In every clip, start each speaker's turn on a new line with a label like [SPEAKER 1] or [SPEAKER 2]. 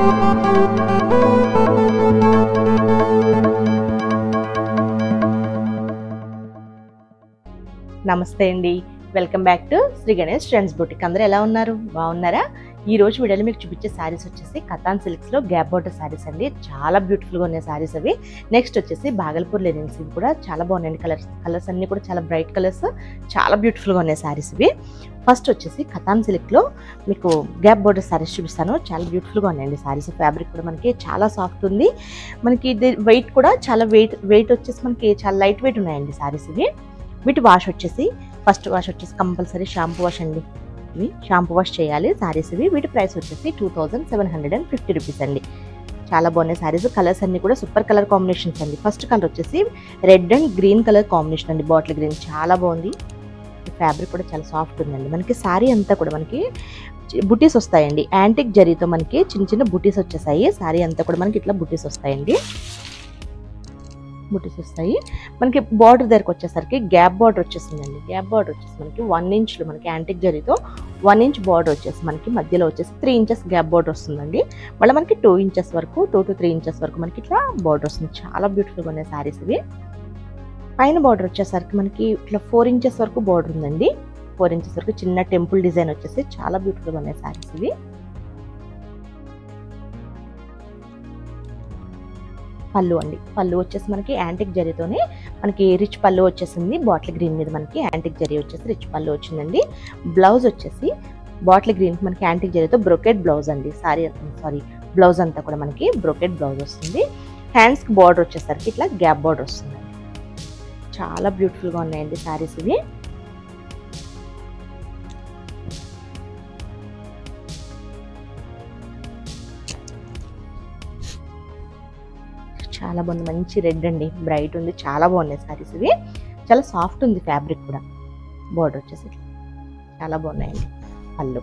[SPEAKER 1] నమస్తే అండి welcome back to Shri Ganesh trends boutique అందరూ ఎలా ఉన్నారు బాగున్నారా ఈ రోజు వీడియోలో మీకు చూపించే శారీస్ వచ్చేసి కథాన్ సిల్క్స్ లో గ్యాప్ బోర్డర్ శారీస్ అండి చాలా బ్యూటిఫుల్ గా ఉన్నాయి శారీస్ అవి నెక్స్ట్ వచ్చేసి బాగల్పూర్ లెనిన్స్ ఇవి కూడా చాలా బాగున్నాయండి కలర్స్ కలర్స్ అన్ని కూడా చాలా బ్రైట్ కలర్స్ చాలా బ్యూటిఫుల్ గా ఉన్నాయి శారీస్ ఇవి ఫస్ట్ వచ్చేసి కథాన్ సిల్క్ లో మీకు గ్యాప్ బోర్డర్ శారీస్ చూపిస్తాను చాలా బ్యూటిఫుల్ గా ఉన్నాయండి శారీస్ ఫ్యాబ్రిక్ కూడా మనకి చాలా సాఫ్ట్ ఉంది మనకి ఇది వెయిట్ కూడా చాలా వెయిట్ వెయిట్ వచ్చేసి మనకి చాలా లైట్ వెయిట్ ఉన్నాయండి శారీస్ ఇవి వీటి వాష్ వచ్చేసి ఫస్ట్ వాష్ వచ్చేసి కంపల్సరీ షాంపూ వాష్ అండి ఇవి షాంపూ వాష్ చేయాలి శారీస్ ఇవి వీటి ప్రైస్ వచ్చేసి two thousand seven hundred and fifty rupees అండి చాలా బాగున్నాయి శారీస్ కలర్స్ అన్ని కూడా సూపర్ కలర్ కాంబినేషన్స్ అండి ఫస్ట్ కలర్ వచ్చేసి red and green colour combination అండి బాటిల్ గ్రీన్ చాలా బాగుంది ఫ్యాబ్రిక్ కూడా చాలా సాఫ్ట్ ఉందండి మనకి శారీ అంతా కూడా మనకి బుటీస్ వస్తాయండి యాంటిక్ జరీతో మనకి చిన్న చిన్న బుటీస్ వచ్చేసాయి శారీ అంతా కూడా మనకి ఇట్లా బుటీస్ వస్తాయండి బుటీస్ వస్తాయి మనకి బార్డర్ దగ్గరకు వచ్చేసరికి గ్యాప్ బార్డర్ వచ్చేసిందండి గ్యాప్ బార్డర్ వచ్చేసి మనకి వన్ ఇంచ్లో మనకి యాంటిక్ జరీతో వన్ ఇంచ్ బార్డర్ వచ్చేసి మనకి మధ్యలో వచ్చేసి త్రీ ఇంచెస్ గ్యాప్ బార్డర్ వస్తుందండి మళ్ళీ మనకి టూ ఇంచెస్ వరకు టూ టు త్రీ ఇంచెస్ వరకు మనకి ఇట్లా బార్డర్ వస్తుంది చాలా బ్యూటిఫుల్గా ఉన్నాయి శారీస్ ఇవి పైన బార్డర్ వచ్చేసరికి మనకి ఇట్లా ఫోర్ ఇంచెస్ వరకు బార్డర్ ఉందండి ఫోర్ ఇంచెస్ వరకు చిన్న టెంపుల్ డిజైన్ వచ్చేసి చాలా బ్యూటిఫుల్గా ఉన్నాయి శారీస్ ఇవి పళ్ళు అండి పళ్ళు వచ్చేసి మనకి యాంటిక్ జరీతోనే మనకి రిచ్ పళ్ళు వచ్చేసింది బాటిల్ గ్రీన్ మీద మనకి యాంటిక్ జరీ వచ్చేసి రిచ్ పళ్ళు వచ్చిందండి బ్లౌజ్ వచ్చేసి బాటిల్ గ్రీన్ మనకి యాంటిక్ జరీతో బ్రొకెట్ బ్లౌజ్ అండి సారీ సారీ బ్లౌజ్ అంతా కూడా మనకి బ్రొకెట్ బ్లౌజ్ వస్తుంది హ్యాండ్స్కి బార్డర్ వచ్చేసరికి ఇట్లా గ్యాప్ బార్డర్ వస్తుందండి చాలా బ్యూటిఫుల్గా ఉన్నాయండి శారీస్ ఇవి చాలా బాగుంది మంచి రెడ్ అండి బ్రైట్ ఉంది చాలా బాగున్నాయి సారీస్ ఇవి చాలా సాఫ్ట్ ఉంది ఫ్యాబ్రిక్ కూడా బోర్డర్ వచ్చేసి ఇట్లా. చాలా బాగున్నాయండి పళ్ళు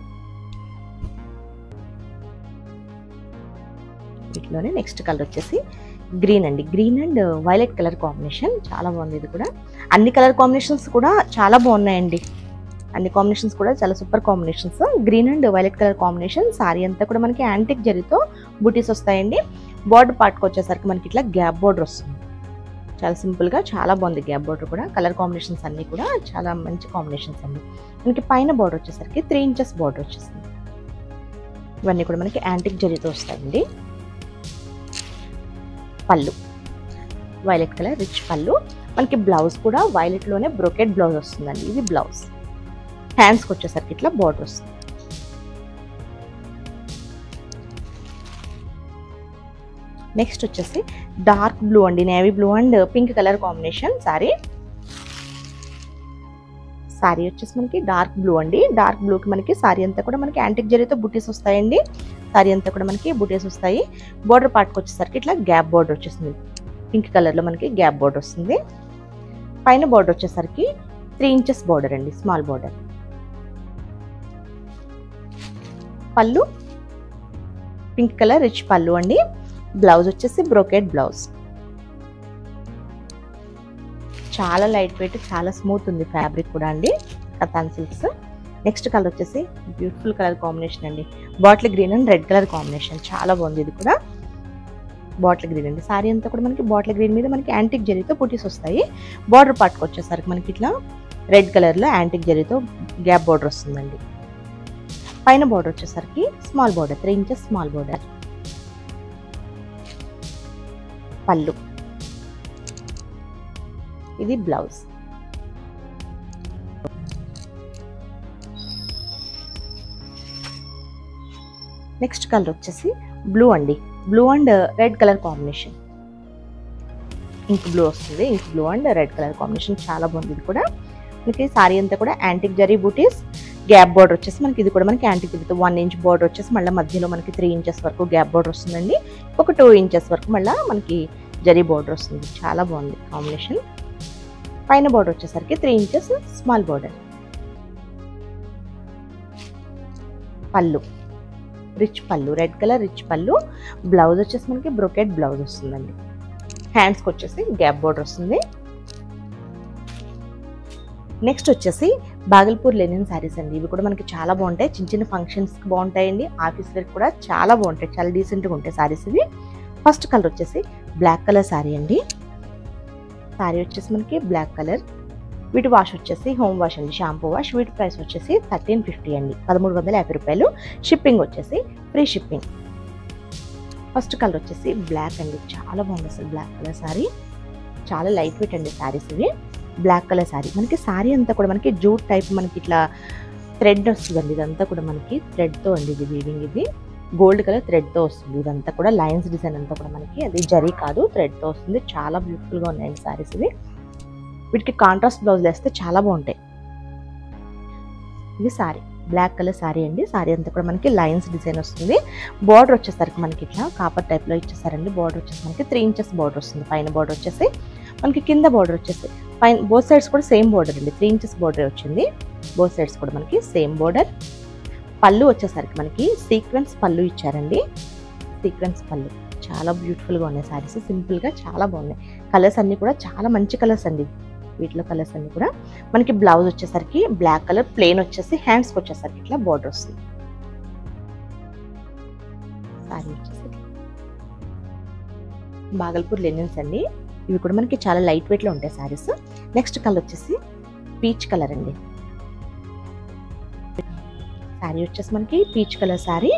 [SPEAKER 1] వీటిలోనే నెక్స్ట్ కలర్ వచ్చేసి గ్రీన్ అండి green and violet colour combination చాలా బాగుంది ఇది కూడా అన్ని కలర్ కాంబినేషన్స్ కూడా చాలా బాగున్నాయండి అన్ని కాంబినేషన్స్ కూడా చాలా super combinations green and violet colour combination sari అంతా కూడా మనకి యాంటిక్ జరీతో బూటీస్ వస్తాయండి బార్డర్ పార్ట్కి వచ్చేసరికి మనకి ఇట్లా గ్యాప్ బార్డర్ వస్తుంది చాలా సింపుల్గా చాలా బాగుంది గ్యాప్ బార్డర్ కూడా కలర్ కాంబినేషన్స్ అన్నీ కూడా చాలా మంచి కాంబినేషన్స్ అండి మనకి పైన బార్డర్ వచ్చేసరికి త్రీ ఇంచెస్ బార్డర్ వచ్చేస్తుంది ఇవన్నీ కూడా మనకి యాంటిక్ జరీతో వస్తాయండి పళ్ళు వైలెట్ కలర్ రిచ్ పళ్ళు మనకి బ్లౌజ్ కూడా వైలెట్లోనే బ్రొకెట్ బ్లౌజ్ వస్తుందండి ఇది బ్లౌజ్ హ్యాండ్స్కి వచ్చేసరికి ఇట్లా బార్డర్ వస్తుంది నెక్స్ట్ వచ్చేసి డార్క్ బ్లూ అండి navy blue and pink colour combination sari sari వచ్చేసి మనకి డార్క్ బ్లూ అండి డార్క్ బ్లూకి మనకి సారీ అంతా కూడా మనకి యాంటిక్ జరీతో బుటీస్ వస్తాయండి సారీ అంతా కూడా మనకి బుటీస్ వస్తాయి బోర్డర్ పార్ట్కి వచ్చేసరికి ఇట్లా గ్యాప్ బోర్డర్ వచ్చేస్తుంది పింక్ కలర్లో మనకి గ్యాప్ బోర్డర్ వస్తుంది పైన బోర్డర్ వచ్చేసరికి త్రీ ఇంచెస్ బోర్డర్ అండి small border pallu pink colour rich pallu అండి బ్లౌజ్ వచ్చేసి బ్రోకెట్ బ్లౌజ్ చాలా లైట్ వెయిట్ చాలా స్మూత్ ఉంది ఫ్యాబ్రిక్ కూడా అండి కథాన్ సిల్క్స్ నెక్స్ట్ కలర్ వచ్చేసి బ్యూటిఫుల్ కలర్ కాంబినేషన్ అండి bottle green and red colour combination చాలా బాగుంది ఇది కూడా బాటిల్ గ్రీన్ అండి సారీ అంతా కూడా మనకి బాటిల్ గ్రీన్ మీద మనకి యాంటిక్ జరీతో పుటీస్ వస్తాయి బార్డర్ పార్ట్కి వచ్చేసరికి మనకి ఇట్లా రెడ్ కలర్లో యాంటిక్ జరీతో గ్యాప్ బార్డర్ వస్తుందండి పైన బార్డర్ వచ్చేసరికి small border three inches small border pallu ఇది బ్లౌజ్ నెక్స్ట్ కలర్ వచ్చేసి బ్లూ అండి blue and red colour combination ink blue వస్తుంది ink blue and red colour combination చాలా బాగుంది ఇది కూడా మనకి సారీ అంతా కూడా యాంటిక్ జరీ బూటీస్ గ్యాప్ బార్డర్ వచ్చేసి మనకి ఇది కూడా మనకి యాంటిక్ జరీతో వన్ ఇంచ్ బార్డర్ వచ్చేసి మళ్ళీ మధ్యలో మనకి త్రీ ఇంచెస్ వరకు గ్యాప్ బార్డర్ వస్తుందండి ఒక టూ ఇంచెస్ వరకు మళ్ళీ మనకి జరీ బార్డర్ వస్తుంది చాలా బాగుంది కాంబినేషన్ పైన బార్డర్ వచ్చేసరికి three inches small border pallu rich pallu red colour rich pallu blouse వచ్చేసి మనకి బ్రొకెట్ బ్లౌజ్ వస్తుందండి హ్యాండ్స్కి వచ్చేసి గ్యాప్ బార్డర్ వస్తుంది నెక్స్ట్ వచ్చేసి బాగల్పూర్ లెనిన్ శారీస్ అండి ఇవి కూడా మనకి చాలా బాగుంటాయి చిన్న చిన్న ఫంక్షన్స్కి బాగుంటాయండి ఆఫీస్ వేర్ కూడా చాలా బాగుంటాయి చాలా డీసెంట్గా ఉంటాయి శారీస్ ఇవి ఫస్ట్ కలర్ వచ్చేసి బ్లాక్ కలర్ శారీ అండి శారీ వచ్చేసి మనకి బ్లాక్ కలర్ వీటి వాష్ వచ్చేసి హోమ్ వాష్ అండి షాంపూ వాష్ వీటి ప్రైస్ వచ్చేసి థర్టీన్ ఫిఫ్టీ అండి పదమూడు వందల యాభై రూపాయలు షిప్పింగ్ వచ్చేసి ఫ్రీ షిప్పింగ్ ఫస్ట్ కలర్ వచ్చేసి బ్లాక్ అండి చాలా బాగుంది అసలు బ్లాక్ కలర్ శారీ చాలా లైట్ వెయిట్ అండి శారీస్ ఇవి బ్లాక్ కలర్ శారీ మనకి శారీ అంతా కూడా మనకి జూట్ టైప్ మనకి ఇట్లా థ్రెడ్ వస్తుందండి ఇదంతా కూడా మనకి థ్రెడ్తో అండి ఇది వీవింగ్ ఇది గోల్డ్ కలర్ థ్రెడ్తో వస్తుంది ఇదంతా కూడా లైన్స్ డిజైన్ అంతా కూడా మనకి అది జరీ కాదు థ్రెడ్తో వస్తుంది చాలా బ్యూటిఫుల్గా ఉన్నాయండి శారీస్ ఇవి వీటికి కాంట్రాస్ట్ బ్లౌజ్ వేస్తే చాలా బాగుంటాయి ఇది శారీ బ్లాక్ కలర్ శారీ అండి శారీ అంతా కూడా మనకి లైన్స్ డిజైన్ వస్తుంది బార్డర్ వచ్చేసరికి మనకి ఇట్లా కాపర్ టైప్లో ఇచ్చేసారండి బార్డర్ వచ్చేసి మనకి త్రీ ఇంచెస్ బార్డర్ వస్తుంది పైన బార్డర్ వచ్చేసి మనకి కింద బార్డర్ వచ్చేసి పైన బోత్ సైడ్స్ కూడా సేమ్ బార్డర్ అండి త్రీ ఇంచెస్ బార్డర్ వచ్చింది బోత్ సైడ్స్ కూడా మనకి సేమ్ బార్డర్ పళ్ళు వచ్చేసరికి మనకి సీక్వెన్స్ పళ్ళు ఇచ్చారండి సీక్వెన్స్ పళ్ళు చాలా బ్యూటిఫుల్గా ఉన్నాయి శారీస్ సింపుల్గా చాలా బాగున్నాయి కలర్స్ అన్నీ కూడా చాలా మంచి కలర్స్ అండి వీటిలో కలర్స్ అన్నీ కూడా మనకి బ్లౌజ్ వచ్చేసరికి బ్లాక్ కలర్ ప్లెయిన్ వచ్చేసి హ్యాండ్స్కి వచ్చేసరికి ఇట్లా బార్డర్ వస్తుంది శారీ వచ్చేసి బాగల్పూర్ లెనిన్స్ అండి ఇవి కూడా మనకి చాలా లైట్ వెయిట్లో ఉంటాయి శారీస్ నెక్స్ట్ కలర్ వచ్చేసి పీచ్ కలర్ అండి శారీ వచ్చేసి మనకి పీచ్ కలర్ శారీ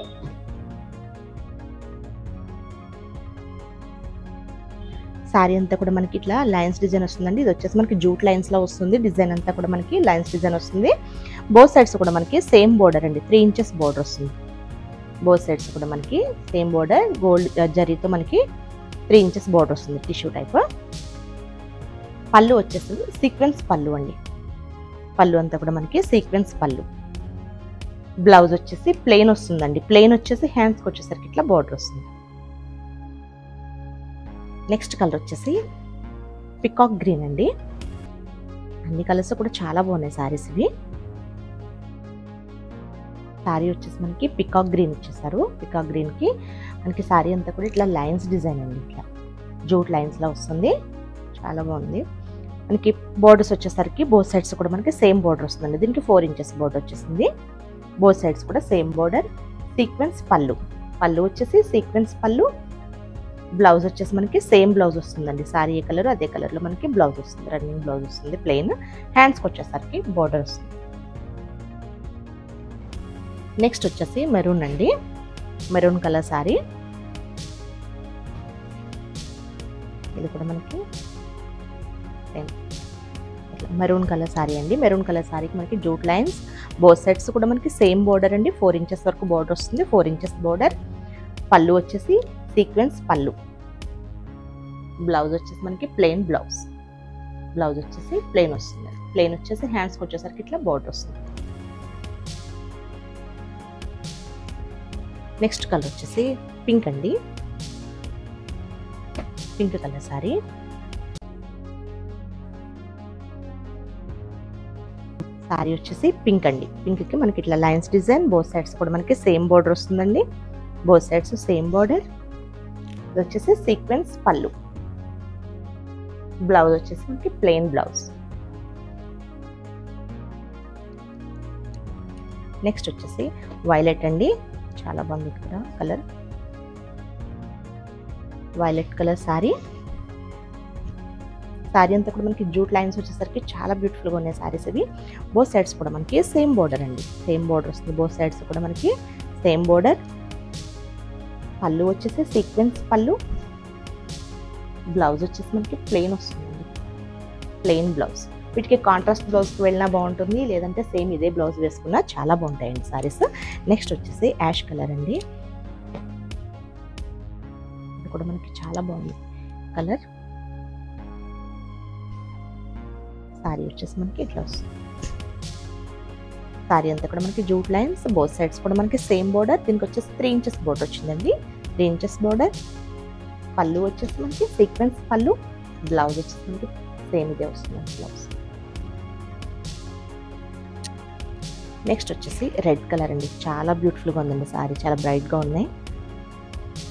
[SPEAKER 1] శారీ అంతా కూడా మనకి ఇట్లా లైన్స్ డిజైన్ వస్తుందండి ఇది వచ్చేసి మనకి జూట్ లైన్స్ లో వస్తుంది డిజైన్ అంతా కూడా మనకి లైన్స్ డిజైన్ వస్తుంది బోత్ సైడ్స్ కూడా మనకి సేమ్ బోర్డర్ అండి త్రీ ఇంచెస్ బోర్డర్ వస్తుంది బోత్ సైడ్స్ కూడా మనకి సేమ్ బోర్డర్ గోల్డ్ జరీతో మనకి త్రీ ఇంచెస్ బోర్డర్ వస్తుంది టిష్యూ టైప్ పళ్ళు వచ్చేసి సీక్వెన్స్ పళ్ళు అండి పళ్ళు అంతా కూడా మనకి సీక్వెన్స్ పళ్ళు బ్లౌజ్ వచ్చేసి ప్లెయిన్ వస్తుందండి ప్లెయిన్ వచ్చేసి హ్యాండ్స్కి వచ్చేసరికి ఇట్లా బార్డర్ వస్తుంది నెక్స్ట్ కలర్ వచ్చేసి పికాక్ గ్రీన్ అండి అన్ని కలర్స్ కూడా చాలా బాగున్నాయి శారీస్ ఇవి శారీ వచ్చేసి మనకి పికాక్ గ్రీన్ ఇచ్చేసారు పికాక్ గ్రీన్కి మనకి శారీ అంతా కూడా ఇట్లా లైన్స్ డిజైన్ అండి ఇట్లా జూట్ లైన్స్లో వస్తుంది చాలా బాగుంది మనకి బోర్డర్స్ వచ్చేసరికి బోత్ సైడ్స్ కూడా మనకి సేమ్ బోర్డర్ వస్తుందండి దీనికి ఫోర్ ఇంచెస్ బోర్డర్ వచ్చేసింది బోత్ సైడ్స్ కూడా same border sequence pallu pallu వచ్చేసి సీక్వెన్స్ పళ్ళు బ్లౌజ్ వచ్చేసి మనకి సేమ్ బ్లౌజ్ వస్తుందండి సారీ ఏ కలర్ అదే కలర్లో మనకి బ్లౌజ్ వస్తుంది రన్నింగ్ బ్లౌజ్ వస్తుంది ప్లెయిన్ హ్యాండ్స్కి వచ్చేసరికి బోర్డర్ వస్తుంది నెక్స్ట్ వచ్చేసి మెరూన్ అండి మెరూన్ కలర్ సారీ ఇది కూడా మనకి మెరూన్ కలర్ సారీ అండి మెరూన్ కలర్ సారీకి మనకి జూట్ లైన్స్ బోత్ సైడ్స్ కూడా మనకి సేమ్ బోర్డర్ అండి ఫోర్ ఇంచెస్ వరకు బోర్డర్ వస్తుంది ఫోర్ ఇంచెస్ బోర్డర్ పళ్ళు వచ్చేసి సీక్వెన్స్ పళ్ళు బ్లౌజ్ వచ్చేసి మనకి ప్లెయిన్ బ్లౌజ్ బ్లౌజ్ వచ్చేసి ప్లెయిన్ వస్తుంది ప్లెయిన్ వచ్చేసి హ్యాండ్స్కి వచ్చేసరికి ఇట్లా బోర్డర్ వస్తుంది నెక్స్ట్ కలర్ వచ్చేసి పింక్ అండి పింక్ కలర్ సారీ సారీ వచ్చేసి పింక్ అండి పింక్కి మనకి ఇట్లా లైన్స్ డిజైన్ బోత్ సైడ్స్ కూడా మనకి సేమ్ బోర్డర్ వస్తుందండి బోత్ సైడ్స్ సేమ్ బోర్డర్ ఇది వచ్చేసి సీక్వెన్స్ పళ్ళు బ్లౌజ్ వచ్చేసి మనకి ప్లెయిన్ బ్లౌజ్ నెక్స్ట్ వచ్చేసి వైలెట్ అండి చాలా బాగుంది ఇక్కడ colour violet colour sari sari అంతా కూడా మనకి జూట్ లైన్స్ వచ్చేసరికి చాలా బ్యూటిఫుల్గా ఉన్నాయి శారీస్ ఇవి బోత్ సైడ్స్ కూడా మనకి సేమ్ బోర్డర్ అండి సేమ్ బోర్డర్ వస్తుంది బోత్ సైడ్స్ కూడా మనకి సేమ్ బోర్డర్ పళ్ళు వచ్చేసి సీక్వెన్స్ పళ్ళు బ్లౌజ్ వచ్చేసి మనకి ప్లెయిన్ వస్తుందండి ప్లెయిన్ బ్లౌజ్ వీటికి కాంట్రాస్ట్ బ్లౌజ్కి వెళ్ళినా బాగుంటుంది లేదంటే సేమ్ ఇదే బ్లౌజ్ వేసుకున్నా చాలా బాగుంటాయండి సారీస్ నెక్స్ట్ వచ్చేసి యాష్ కలర్ అండి ఇది కూడా మనకి చాలా బాగుంది కలర్ సారీ వచ్చేసి మనకి ఇట్లా వస్తుంది సారీ అంతా కూడా మనకి జూట్ లైన్స్ బోత్ సైడ్స్ కూడా మనకి సేమ్ బోర్డర్ దీనికి వచ్చేసి త్రీ ఇంచెస్ బోర్డర్ వచ్చిందండి త్రీ ఇంచెస్ బోర్డర్ పళ్ళు వచ్చేసి మనకి సీక్వెన్స్ పళ్ళు బ్లౌజ్ వచ్చేసి మనకి సేమ్ ఇదే వస్తుంది బ్లౌజ్ నెక్స్ట్ వచ్చేసి రెడ్ కలర్ అండి చాలా బ్యూటిఫుల్గా ఉందండి సారీ చాలా బ్రైట్గా ఉన్నాయి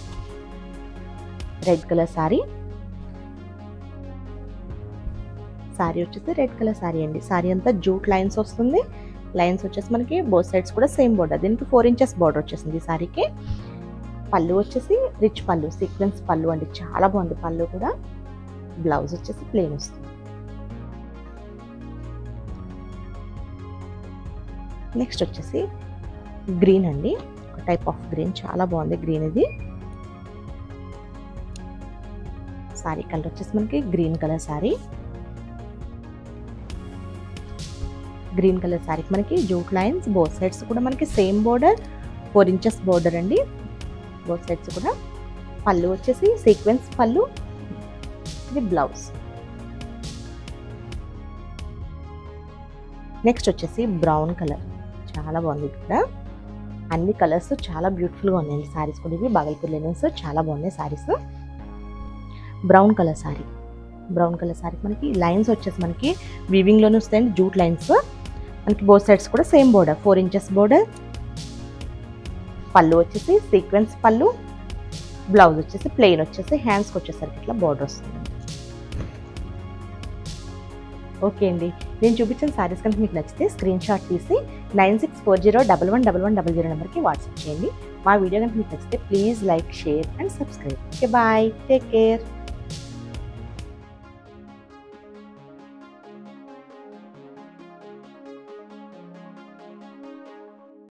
[SPEAKER 1] రెడ్ కలర్ సారీ శారీ వచ్చేసి రెడ్ కలర్ శారీ అండి శారీ అంతా జూట్ లైన్స్ వస్తుంది లైన్స్ వచ్చేసి మనకి బోత్ సైడ్స్ కూడా సేమ్ బోర్డర్ దీనికి ఫోర్ ఇంచెస్ బోర్డర్ వచ్చేసింది ఈ శారీకి పళ్ళు వచ్చేసి రిచ్ పళ్ళు సీక్వెన్స్ పళ్ళు అండి చాలా బాగుంది పళ్ళు కూడా బ్లౌజ్ వచ్చేసి ప్లెయిన్ వస్తుంది నెక్స్ట్ వచ్చేసి గ్రీన్ అండి ఒక టైప్ ఆఫ్ గ్రీన్ చాలా బాగుంది గ్రీన్ ఇది సారీ కలర్ వచ్చేసి మనకి green colour sari green colour సారీకి మనకి జూట్ లైన్స్ బోత్ సైడ్స్ కూడా మనకి same border four inches border అండి బోత్ సైడ్స్ కూడా పళ్ళు వచ్చేసి సీక్వెన్స్ పళ్ళు ఇది బ్లౌజ్ నెక్స్ట్ వచ్చేసి బ్రౌన్ కలర్ చాలా బాగుంది ఇక్కడ అన్ని కలర్స్ చాలా బ్యూటిఫుల్గా ఉన్నాయండి సారీస్ కూడా ఇవి బాగల్పూర్ లెనిన్స్ చాలా బాగున్నాయి saris brown colour sari brown colour sari మనకి లైన్స్ వచ్చేసి మనకి వీవింగ్లోనే వస్తాయండి జూట్ లైన్స్ మనకి బోత్ సైడ్స్ కూడా same border four inches border pallu వచ్చేసి సీక్వెన్స్ పళ్ళు బ్లౌజ్ వచ్చేసి ప్లెయిన్ వచ్చేసి హ్యాండ్స్కి వచ్చేసరికి ఇట్లా బోర్డర్ వస్తుంది ఓకే అండి నేను చూపించిన సారీస్ కనుక మీకు నచ్చితే స్క్రీన్ షాట్ తీసి nine six four zero double one double one double zero నెంబర్కి వాట్సాప్ చేయండి మా వీడియో కనుక మీకు నచ్చితే please like share and subscribe okay bye take care